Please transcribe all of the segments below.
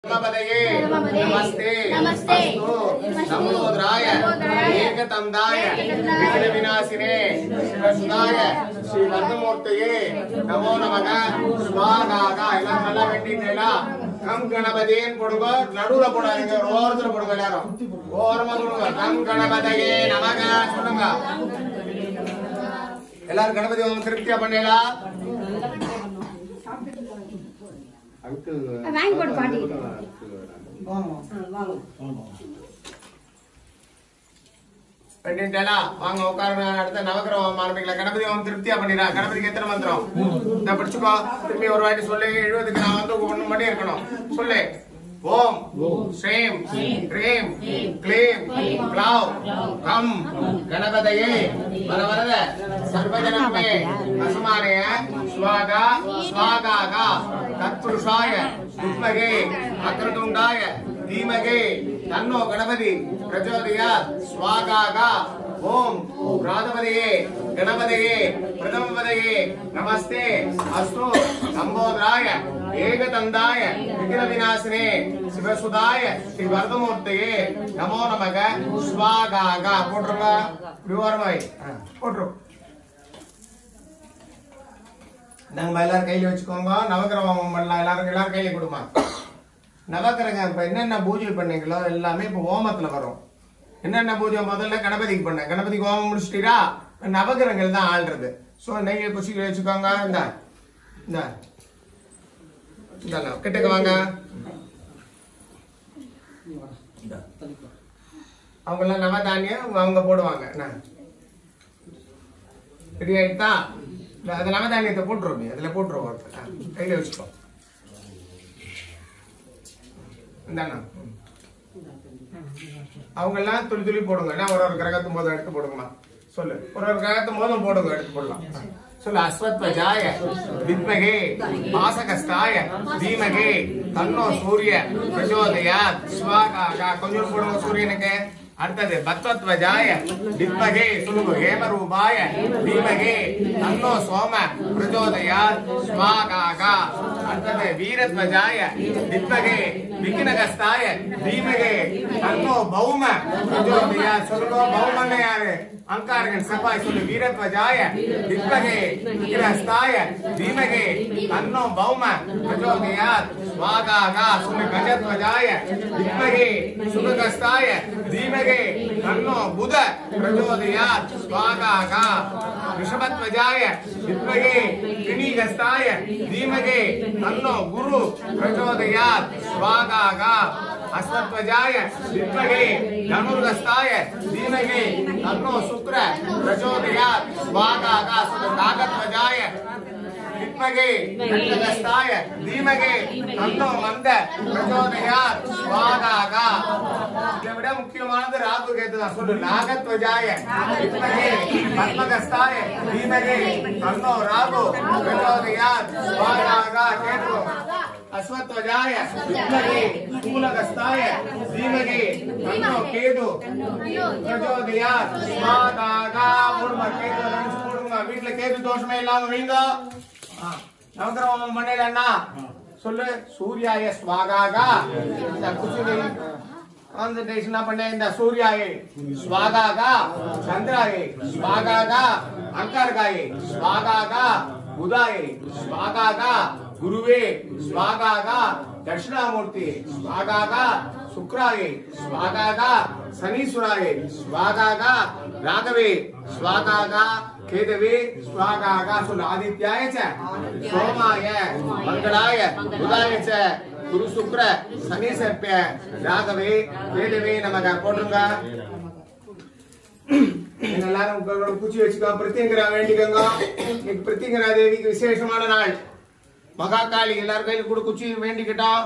नमपदये नमपदये, नमस्ते नमस्ते, अस्तु अस्तु, नमोद्राय नमोद्राय, एकतन्दाय एकदन्ताय, विघ्नविनाशिने शिवसुदाय श्रीवर्धमूर्तये नमो நமக சுவாகாக எல்லாம் நல்லா வெட்டிட்டேனா கம் கணபதியின் போடுங்க நடுவுல போடாதீங்க ஒரு ஓரத்துல போடுங்க எல்லாரும் ஓரமா போடுங்க கம் கணபதியே நமக சொல்லுங்க எல்லாரும் கணபதி ஹோமம் திருப்தியா பண்ணலாம் வாங்கி போடு பாட்டி பண்ணிட்டேனா வாங்க உட்காருங்க அடுத்த நவக்கிரக ஹோமம் ஆரம்பிக்கலாம் கணபதி ஹோமம் திருப்தியா பண்ணிடா கணபதிக்கு எத்தனை மந்திரம் நான் படிச்சுக்கோ திரும்பி ஒரு வாட்டி சொல்லு எழுபதுக்கு நான் வந்து ஒண்ணு மணி இருக்கணும் சொல்லு ஓம் ஸ்ரீம் க்ரீம் க்ளீம் க்ளௌ கம் கணபதயே வரவரத சர்வஜனமே அசமானய ஸ்வாகா ஸ்வாகாகா தத்புருஷாய வித்மகே அக்ரதுண்டாய தீமகே தன்னோ கணபதி பிரச்சோதயாத் ஸ்வாகாகா ஓம் ராதபதியே கணபதியே பிரதமபதியே நமஸ்தே அஸ்து சம்போதராய ஏகதந்தாய விக்ன விநாசினே சிவசுதாய ஸ்ரீ வரதமூர்த்தியே நமோ நமக ஸ்வாகாகா போட்டுருங்க இப்படி ஓரமாய் போட்டுரும் நாங்க எல்லாரும் கையில வச்சுக்கோங்க நவகிரகம் பண்ணலாம் எல்லாரும் எல்லாரும் கையில கொடுமா நவகிரகம் இப்ப என்னென்ன பூஜை பண்ணீங்களோ எல்லாமே இப்ப ஹோமத்துல வரும் என்னென்ன பூஜை முதல்ல கணபதிக்கு பண்ண கணபதிக்கு ஹோமம் முடிச்சிட்டீரா நவகிரகங்கள் தான் ஆள்றது சோ நெய்ய குச்சி வச்சுக்கோங்க இந்த இந்த இந்தாண்ணா, கிட்டக்க வாங்க அவங்க எல்லாம் நவதானியம் அவங்க போடுவாங்க என்ன? ரெடி ஆயிட்டா இந்த அது நவதானியத்தை போட்டுருவோம் நீ அதுல போட்டுருவோம் ஒருத்தர். ஆ, கையில வச்சுக்கோ இந்தாண்ணா அவங்க எல்லாம் துளி துளி போடுங்க நான் ஒரு ஒரு கிரகத்து போதும் எடுத்து போடுங்கம்மா சொல்லு ஒரு ஒரு கிரகத்து போதும் போடுங்க எடுத்து போடலாம் சொல்லு அஸ்வத்வஜாய வித்மகே பாசகஸ்தாய தீமகே தன்னோ சூரிய பிரச்சோதயாத் ஸ்வாகா கொஞ்சம் போடுங்க சூரியனுக்கு அடுத்தது பத்வத்வஜாய வித்மகே சொல்லுங்க ஹேமரூபாய தீமகே தன்னோ சோம பிரச்சோதயாத் ஸ்வாகா அடுத்தது வீரத்வஜாய வித்மகே விக்னகஸ்தாய தீமகே தன்னோ பௌம பிரச்சோதயாத் சொல்லுங்க பௌமன்னு யாரு அங்காரகன் செவ்வாய் சொல்லு வீரத்வஜாய வித்மகே விக்னகஸ்தாய தீமகே தன்னோ பௌம பிரச்சோதயாத் ஸ்வாகா சொல்லு கஜத்வஜாய வித்மகே சுககஸ்தாய தீமகே தன்னோ புத பிரச்சோதயாத் ஸ்வாகா ரிஷபத்வஜாய வித்மகே கிணிகஸ்தாய தீமகே தன்னோ குரு பிரச்சோதயாத் ஸ்வாகா அஸ்வத்வஜாய வித்மகே தனுர்கஸ்தாய தீமகே தன்னோ சுக்ர பிரச்சோதயாத் ஸ்வாகா காகத்வஜாய வித்மகே நந்தகஸ்தாய தீமகே தன்னோ மந்த பிரச்சோதயாத் ஸ்வாகா இதை விட முக்கியமானது ராகு கேத்து தான் சொல்லு நாகத்வஜாய வித்மகே பத்மகஸ்தாய தீமகே தன்னோ ராகு பிரச்சோதயாத் ஸ்வாகா கேட்டு அஸ்வத்வஜாய வித்மகே ஸ்தூலகஸ்தாய தீமகே தன்னோ கேது பிரச்சோதயாத் ஸ்வாகா மூணு கேது நினைச்சு போடுங்க வீட்டுல கேது தோஷமே இல்லாம வீங்க நவகிரகம் பண்ணலன்னா சொல்லு சூர்யாய ஸ்வாகாகா இந்த குச்சிலை கான்சன்ட்ரேஷன் பண்ண இந்த சூர்யாயே ஸ்வாகாகா சந்திராயே ஸ்வாகாகா அங்கர்காயே ஸ்வாகாகா புதாயே ஸ்வாகாகா குருவே ஸ்வாகாகா தட்சிணாமூர்த்தி ஸ்வாகாகா சுக்ராயே ஸ்வாகாகா சனீஸ்வராயே ஸ்வாகாகா ராகவே ஸ்வாகாகா கேதவே ஸ்வாகாகா சொல்லு ஆதித்யாய ச சோமாய மங்களாய புதாய ச குரு சுக்ர சனி சர்ப்ப ராகவே கேதவே நமக போட்டுங்க நீங்க எல்லாரும் உங்களோட பூச்சி வச்சுக்கோ பிரத்யங்கரா வேண்டிக்கோங்க இன்னைக்கு பிரத்யங்கரா தேவிக்கு விசேஷமான நாள் மகாகாளி எல்லாரும் கையில கூட குச்சி வேண்டிக்கிட்டோம்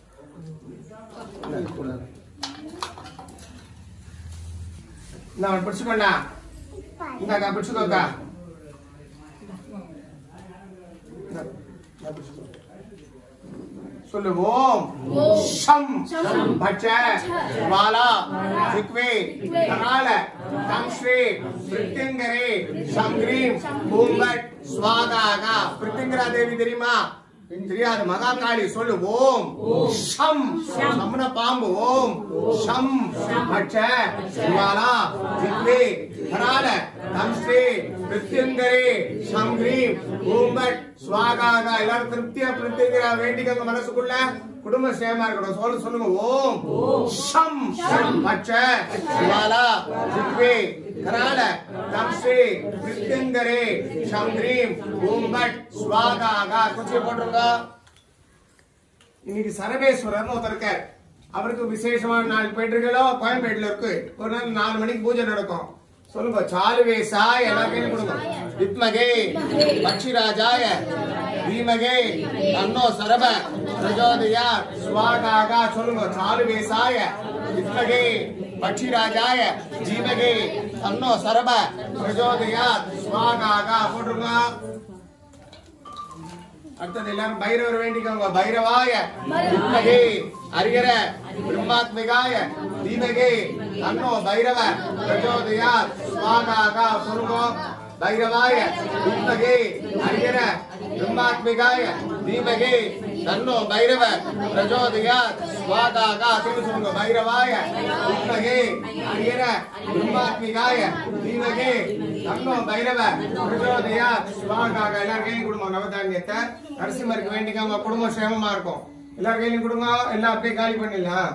நான் பிடிச்சுக்கோண்டா இந்தாக்கா பிடிச்சுக்கோக்கா இந்தா, இந்தா பிடிச்சுக்கோ. சொல்லு ஓம் ஷம் பட்ச வாலா ரிக்வே கரால தம்ஸ்ரீ பிரித்திங்கரே சம்கிரீம் பூம்பட் ஸ்வாகாகா பிரித்திங்கரா தேவி தெரியுமா தெரியாது மகாகாளி சொல்லு ஓம் ஷம் சம்ன பாம்பு ஓம் ஷம் பட்ச ஜுவாலா ஜித்வே ஹரால தம்ஸ்ரீ பிருத்யங்கரே சம்ஹ்ரீம் ஓம்பட் ஸ்வாகாகா எல்லாரும் திருப்தியா பிருத்திங்கிற வேண்டிக்கங்க மனசுக்குள்ள குடும்ப சேமா இருக்கணும் சொல்ல சொல்லுங்க ஓம் ஷம் பட்ச ஜுவாலா ஜித்வே கரால தம்ஸ்ரீ பிருத்யங்கரே சம்ஹ்ரீம் ஓம்பட் ஸ்வாகாகா கொஞ்சம் போட்டுருங்க இன்னைக்கு சரபேஸ்வரர்னு ஒருத்தர் இருக்கார் அவருக்கு விசேஷமான நாள் போயிட்டு இருக்கோ கோயம்பேட்டுல இருக்கு ஒரு நாள் நாலு மணிக்கு பூஜை நடக்கும் சொல்லுங்க சாலுவேசா எல்லாருக்கும் கொடுங்க வித்மகே பட்சிராஜாய தீமகே தன்னோ சரப பிரஜோதயா ஸ்வாகாகா சொல்லுங்க சாலுவேசாய வித்மகே பட்சிராஜாய தீமகே தன்னோ சரப பிரஜோதயா ஸ்வாகாகா போட்டுருங்க அடுத்தது எல்லாரும் பைரவர் வேண்டிக்கோங்க பைரவாய வித்மகே அரியர பிரம்மாத்மிகாய தீமகே அன்னோ பைரவ பிரச்சோதயா ஸ்வாகாகா சொல்லுங்க பைரவாய வித்மகே அரியர பிரம்மாத்மிகாய தீமகே தன்னோ பைரவ பிரச்சோதயா ஸ்வாகாகா திரும்ப சொல்லுங்க பைரவாய வித்மகே அரியர பிரம்மாத்மிகாய தீமகே தன்னோ பைரவ பிரச்சோதயா ஸ்வாகாகா எல்லாரும் கையிலும் கொடுங்க நவதானியத்தை நரசிம்மருக்கு வேண்டிக்கோங்க குடும்பம் சேமமா இருக்கும் எல்லாரும் கையிலும் கொடுங்க எல்லாம் அப்படியே காலி பண்ணிடலாம்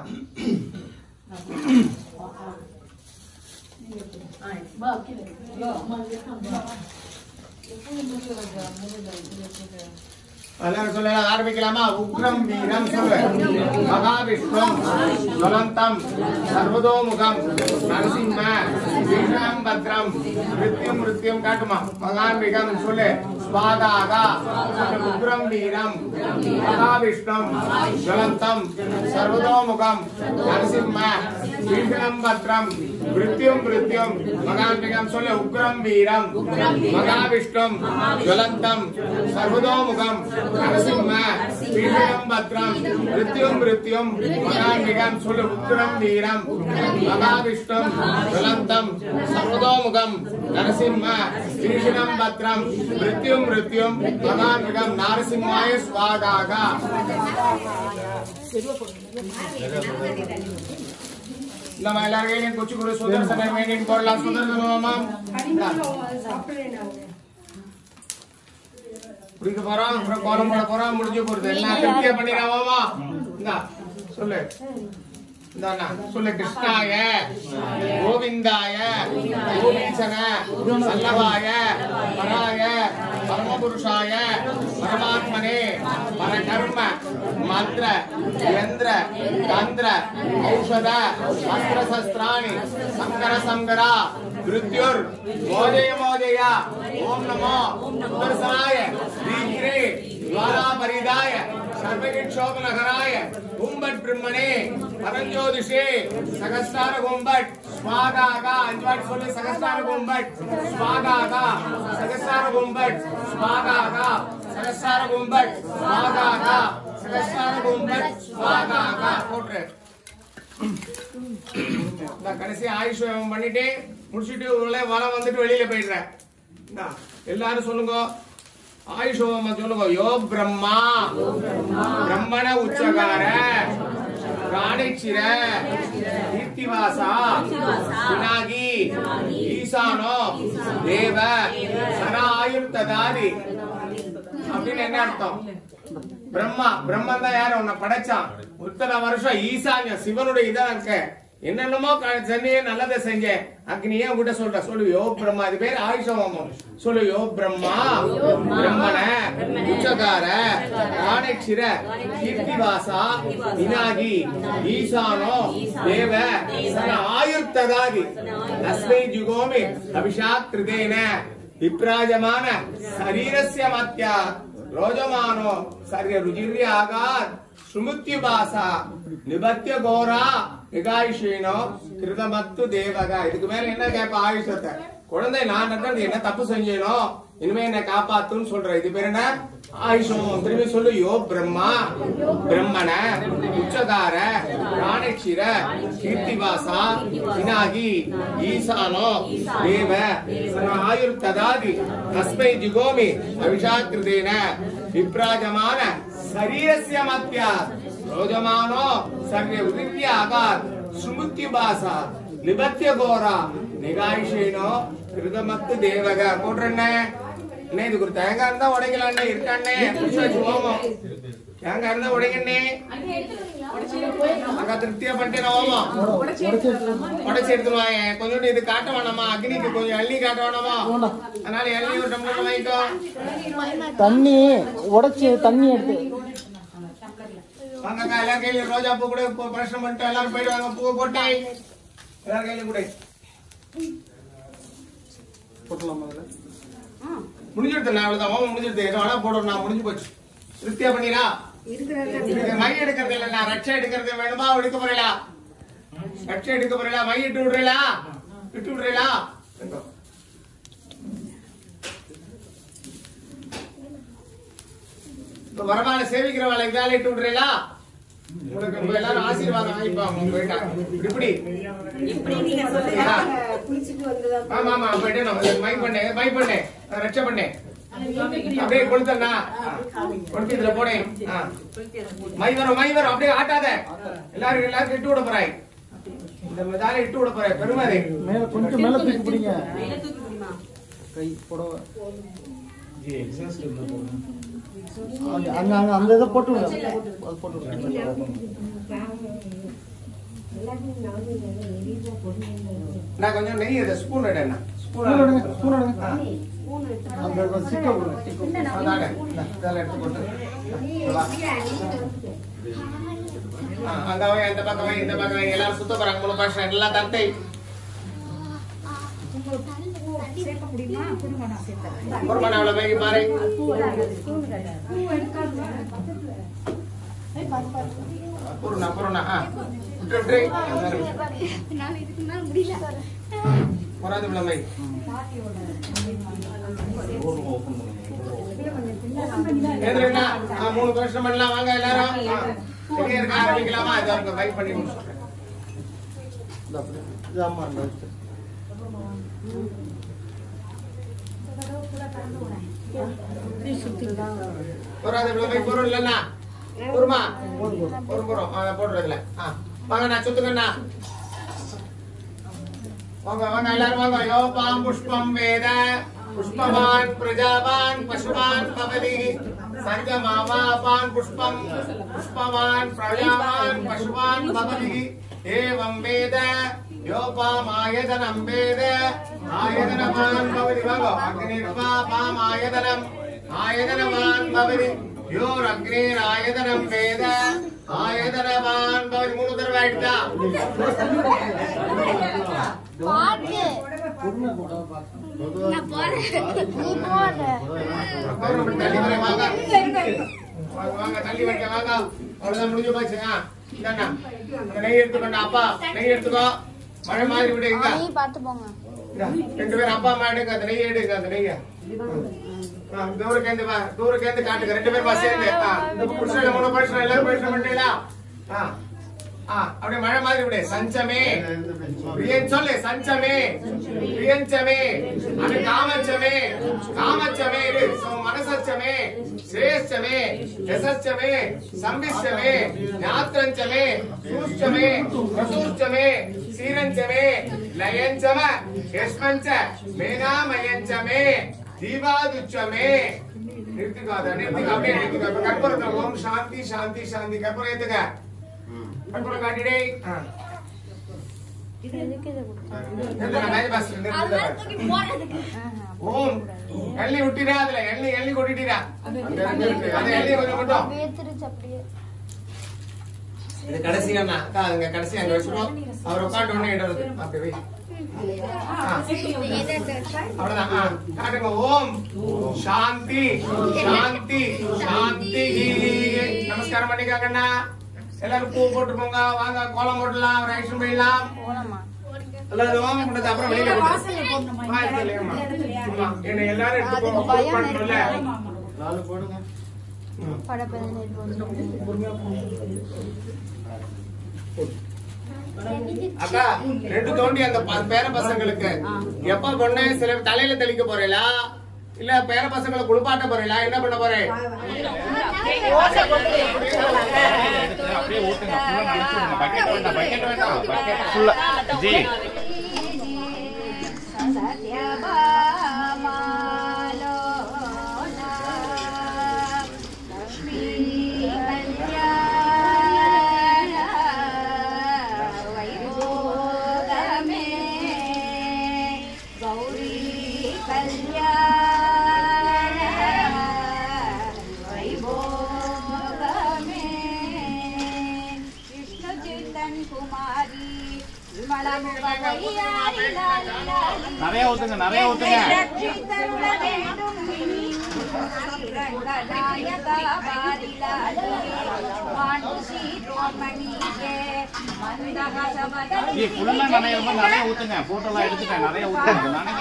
எல்லாரும் சொல்லலாம் ஆரம்பிக்கலாமா உக்ரம் வீரம் சொல்லு மகாவிஷ்ணம் ஜுவலந்தம் சர்வதோமுகம் நரசிம்ம வீரம் பத்ரம் மிருத்யும் மிருத்யும் காட்டுமா மகான்விகம் சொல்லு ஸ்வாகாகா உக்ரம் வீரம் மகாவிஷ்ணம் ஜுவலந்தம் சர்வதோமுகம் நரசிம்ம வீரம் பத்ரம் மிருத்யும் மிருத்யும் மகான்விகம் சொல்லு உக்ரம் வீரம் மகாவிஷ்ணம் ஜுவலந்தம் சர்வதோமுகம் நரசிம்ம வீரம் பத்ரம் மிருத்யும் மிருத்யும் மகான்விகம் சொல்லு உக்ரம் வீரம் மகாவிஷ்ணம் ஜுவலந்தம் சர்வதோமுகம் நரசிம்ம வீரம் பத்ரம் மிருத்யும் மிருத்யும் மகான்விகம் நாரசிம்மாய ஸ்வாகாகா நம்ம எல்லாரும் கையிலையும் கொச்சு கொடு சுதர்சன மெயின்டைன் போடலாம் சுதர்சனமா குடிக்க போறோம் அப்புறம் கோலம் போட போறோம் முடிஞ்சு போறது எல்லாம் திருப்தியா பண்ணிடாமா இந்தா சொல்லு இந்தாண்ணா சொல்லு கிருஷ்ணாய கோவிந்தாய கோபீசன சல்லவாய பராய பரமபுருஷாய பரமாத்மனே பரகர்ம மந்திர யந்திர தந்திர ஔஷத அஸ்திர சஸ்திராணி சங்கர சங்கரா மிருத்யுர் மோதய மோதய ஓம் நமோ சுதர்சனாய தீகிரே ஜுவாலா பரிதாய சர்வகிட்சோபனகராய கும்பட் பிரம்மனே பரஞ்சோதிஷே சகஸ்தார கும்பட் ஸ்வாகாகா அஞ்சு வாட்டி சொல்லு சகஸ்தார கும்பட் ஸ்வாகாகா சகஸ்தார கும்பட் ஸ்வாகாகா சகஸ்தார கும்பட் ஸ்வாகாகா சகஸ்தார கும்பட் ஸ்வாகாகா போட்டுரு நான் கடைசி ஆயுஷ் ஹோமம் பண்ணிட்டு முடிச்சிட்டு உள்ள வரம் வந்துட்டு வெளியில போயிடுறேன் இந்தா, எல்லாரும் சொல்லுங்க ஆயுஷ் ஹோமம் சொல்லுங்க யோ பிரம்மா பிரம்மண உச்சகார ராணிச்சிர கீர்த்திவாசா பினாகி ஈசானோ தேவ சராயுர்த்ததாதி அப்படின்னு என்ன அர்த்தம் பிரம்மா பிரம்மன் தான் யாரு உன்னை படைச்சான் இத்தனை வருஷம் ஈசான்ய சிவனுடைய இதா இருக்க என்னென்னமோ க- சென்னையே நல்லதை செஞ்சேன் அக்னியே உங்ககிட்ட சொல்ற சொல்லு யோ பிரம்மா இது பேர் ஆயுஷோமம் சொல்லு யோ பிரம்மா பிரம்மண உச்சகார ராணேக்ஷிர கீர்த்திவாசா வினாகி ஈசானோ தேவ சன ஆயுர்த்ததாதி தஸ்மை ஜுகோமி அபிஷாத் கிருதேன விப்ராஜமான சரீரஸ்ய மத்தியா ரோஜமானோ சர்ய ருஜிர்யாகாத் சுமுத்யுபாசா நிபத்திய கோரா நிகாயுஷீனோ கிருதமத்து தேவகா இதுக்கு மேல என்ன கேட்ப ஆயுஷத்தை குழந்தை நான் நடந்தது என்ன தப்பு செஞ்சேனோ இனிமே என்ன காப்பாத்துன்னு சொல்ற இது பேர் என்ன ஆயுஷம் திரும்பி சொல்லு யோ பிரம்மா பிரம்மண உச்சகார ராணேக்ஷிர கீர்த்திவாசா வினாகி ஈசானோ தேவ சன ஆயுர் ததாதி தஸ்மை ஜிகோமி அவிஷாக்கிருதேன விப்ராஜமான शरीरस्य मध्यात् रोजमानो सर्वे उदित्य आगात् सुमुत्य भाषा निबत्य घोरा நிகாயிஷேனோ திருதமத்து தேவக போட்டுறண்ணே அண்ணே இது ஒரு தேங்காய் இருந்தா உடைக்கலாண்ணே இருக்காண்ணே புடிச்சு வச்சு ஓமம் தேங்காய் இருந்தா உடைக்கண்ணே அக்கா திருப்தியா பண்ணிட்டேன் ஓமம் உடைச்சு எடுத்துருவாங்க கொஞ்சோண்டு இது காட்ட வேணாமா அக்னிக்கு கொஞ்சம் எள்ளி காட்ட வேணாமா அதனால எள்ளி ஒரு டம்ளர் வாங்கிக்கோ தண்ணி உடைச்சு தண்ணி எடுத்து வாங்க அக்கா எல்லாரும் கையில ரோஜா பூ கூட இப்போ பிரச்சனை பண்ணிட்டு எல்லாரும் போயிட்டு வாங்க பூ போட்டு எல்லாரும் கையில கூட போட்டலாமா அதுல முடிஞ்சிடுது நான் அவ்வளவுதான் ஓமம் முடிஞ்சிடுது என்ன வேணா போடுறோம் நான் முடிஞ்சு போச்சு திருப்தியா பண்ணிரா இது மை எடுக்கிறது இல்ல நான் ரட்சை எடுக்கிறது வேணுமா எடுக்க போறீங்களா ரட்சை எடுக்க போறீங்களா மை இட்டு விடுறீங்களா இட்டு விடுறீங்களா எடுக்கோ. இப்ப வரவால சேவிக்கிறவாள இதால இட்டு விடுறீங்களா உங்களுக்கு உங்க எல்லாரும் ஆசீர்வாதம் வாங்கிப்பாங்க உங்க போயிட்டா இப்படி ஆமா ஆமா போயிட்டு நான் மை பண்ணேன் மை பண்ணேன் ரட்சை பண்ணேன் அப்படியே கொளுத்தண்ணா கொளுத்தி இதுல போனேன் ஆ. மை வரும் மை வரும் அப்படியே ஆட்டாத எல்லாரும் எல்லாரும் இட்டு விட போறாய் இந்த மெதால இட்டு விட போறாய் பெருமை அது. மேல கொஞ்சம் மேல தூக்கி பிடிங்க கை புடவை அங்க அங்க அங்க அந்த இதை போட்டு விடுங்க அது போட்டு விடுங்க நான் கொஞ்சம் நெய் இதை ஸ்பூன் எடுண்ணா ஸ்பூன் எடுங்க ஸ்பூன் எடுங்க அந்த சிக்க விடுங்க சிக்க அதாங்க இந்தா, இதெல்லாம் எடுத்து போட்டு வா. ஆ, அங்க வை, இந்த பக்கம் வை, இந்த பக்கம் வை. எல்லாரும் சுத்த போறாங்க மூணு பாஷம் எல்லாம் தட்டை ஒரு மணி அவ்வளவு வை பாரு பூர்ணா பூர்ணா ஆ விட்டு விட்டு என்னால இதுக்கு மேல முடியல போராது இவ்வளவு வை எதுனா மூணு வருஷம் பண்ணலாம் வாங்க எல்லாரும் ஆ, சரியா இருக்க ஆரம்பிக்கலாமா இதை அவங்க வை பண்ணி முடிச்சுடுறேன் இந்த அப்படி இது ஆமா இந்த வச்சு போராது இவ்வளவு வை பொருள் இல்லைன்னா பொறுமா ஒரு புறம் அதை போடுறதுல ஆ வாங்க நான் சுத்துக்கண்ணா வாங்க வாங்க எல்லாரும் வாங்க யோபாம் புஷ்பம் வேத புஷ்பவான் பிரஜாவான் பசுவான் பவதி சங்கமாமாபான் புஷ்பம் புஷ்பவான் பிரஜாவான் பசுவான் பவதி ஏவம் வேத யோபாம் ஆயதனம் வேத ஆயதனவான் பவதி வாங்க அக்னிர்வாபாம் ஆயதனம் ஆயதனவான் பவதி யோர் அக்னீர் ஆயதனம் வேத ஆயதனவான் பவதி மூணு தடவை ஆயிடுதா பாத்து நான் போறேன் நீ போற கவர்மெண்ட் தள்ளி வரேன் வாங்க வாங்க வாங்க தள்ளி வைக்க வாங்க அவ்வளவுதான் முடிஞ்சு போச்சு ஆ இந்தாண்ணா இந்த நெய் எடுத்துக்கோண்ணா அப்பா நெய் எடுத்துக்கோ மழை மாதிரி விடு இங்க நீ பாத்து போங்க இந்தா, ரெண்டு பேரும் அப்பா அம்மா எடுங்க அந்த நெய் எடுங்க அந்த நெய்ய ஆ, தூரம் கேந்து வா தூரம் கேந்து காட்டுங்க ரெண்டு பேரும் பா சேர்ந்து ஆ, இந்த புருஷன் மூணு பரிசு எல்லாரும் பரிசு பண்ணிட்டீங்களா ஆ ஆ அப்படியே மழை மாதிரி விடு சஞ்சமே பிரியன் சொல்லு சஞ்சமே பிரியஞ்சமே அது காமச்சமே காமச்சமே இரு சோ மனசச்சமே சிரேஷ்டமே யசச்சமே சம்பிஷ்டமே ஞாத்திரஞ்சமே சூஷ்டமே பிரசூஷ்டமே சீரஞ்சமே லயஞ்சம யஷ்மஞ்ச மேனாமயஞ்சமே தீபாதுச்சமே நிறுத்திக்கோ அதை நிறுத்திக்கோ அப்படியே நிறுத்திக்கோ இப்ப கற்பூரத்தை ஓம் சாந்தி சாந்தி சாந்தி கற்பூரம் ஏத்துக்க கற்பூரம் காட்டிடே ஆ. நிறுத்து, நான் மேஜ் பாஸ்ல நிறுத்து, அதெல்லாம் நிறுத்து. தூக்கி போறதுக்கு ஓம் எள்ளி விட்டிரா அதுல எள்ளி எள்ளி கொட்டிட்டீரா அந்த ரெண்டு இருக்கு. அந்த எள்ளி கொஞ்சம் கொட்டும் வேத்துருச்சு அப்படியே இது கடைசி அண்ணா அக்கா அதுங்க கடைசி அங்க வச்சிருவோம் அவர் உட்காந்து ஒண்ணு இடறது அப்படி வை ஆ, அவ்வளவுதான் ஆ, காட்டுங்க ஓம் சாந்தி சாந்தி சாந்தி நமஸ்காரம் பண்ணிக்காங்கண்ணா எல்லாரும் பூ போட்டு போங்க வாங்க கோலம் போடலாம் ஒரு ஐஸ்கிரீம் போயிடலாம் போலாமா எல்லாரும் ஓம் கொண்டது அப்புறம் வெளியில போட்டு வாசல்லையேம்மா. ஆமா, என்னை எல்லாரும் எடுத்து போங்க பயம் பண்ணணும்ல நாலு போடுங்க பட அக்கா ரெண்டு தோண்டி அந்த ப- பேர பசங்களுக்கு எப்ப பொண்ணு சில தலையில தெளிக்க போறீங்களா இல்ல பேர பசங்களை குளிப்பாட்ட போறீங்களா என்ன பண்ண போறேன் அப்படியே ஊத்துங்க ஃபுல்லா முடிச்சுடுங்க பக்கெட் வேண்டாம் பக்கெட் வேண்டாம் பக்கெட் ஃபுல்லா ஜி கௌரி கல்யாண வைபோகமே விஷ்ணு சித்தன் குமாரி விமலமுக வையாரி லாலி லாலி நிறைய ஊத்துங்க நிறைய ஊத்துங்க ரட்சித்தருள வேண்டும் இனி. ரங்கநாயகா பாரிலாலி. மாண்டு சீரோமணியே மந்தகசமதனி. ஜி ஃபுல்லா நனையிற நிறைய ஊத்துங்க போட்டோலாம் எடுத்துட்டேன் நிறைய ஊத்துங்க நனைங்க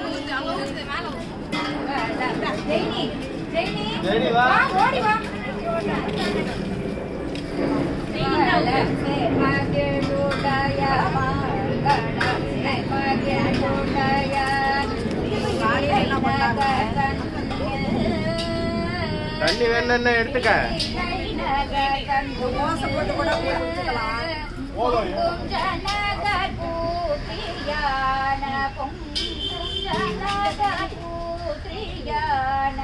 ஜெயினி, ஜெயினி. ஜெயினி, வா. ஓடி வா வலசே மகிழுடைய மங்களமே மகிழுடைய தண்ணி வேணும் இல்ல எடுத்துக்க மோசப்பட்டு கூட பொங்கும் ஜனக பூத்திரியான பொங்கும் ஜனக பூத்திரியான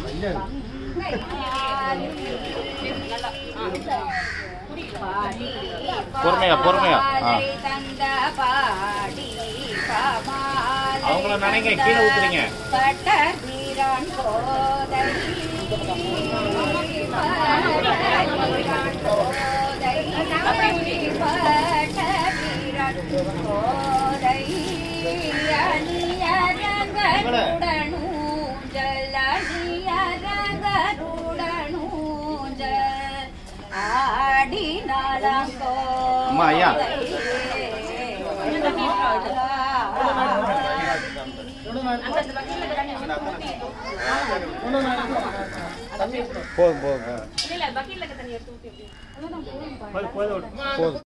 பொறுமையா, பொறுமையா. ஆ. தந்த பாடி பமாலை அவங்கள நினைங்க, கீழே ஊத்துறீங்க. பட்ட வீரான் கோதை பட்ட வீரான் கோதை பட்ட வீரான் கோதை அணியரங்கருடனூஞ்சல் அணியரங்கருடனூஞ்சல் ஆடினாலங்கோ அம்மா, ஐயா. போதும் போதும் போதும்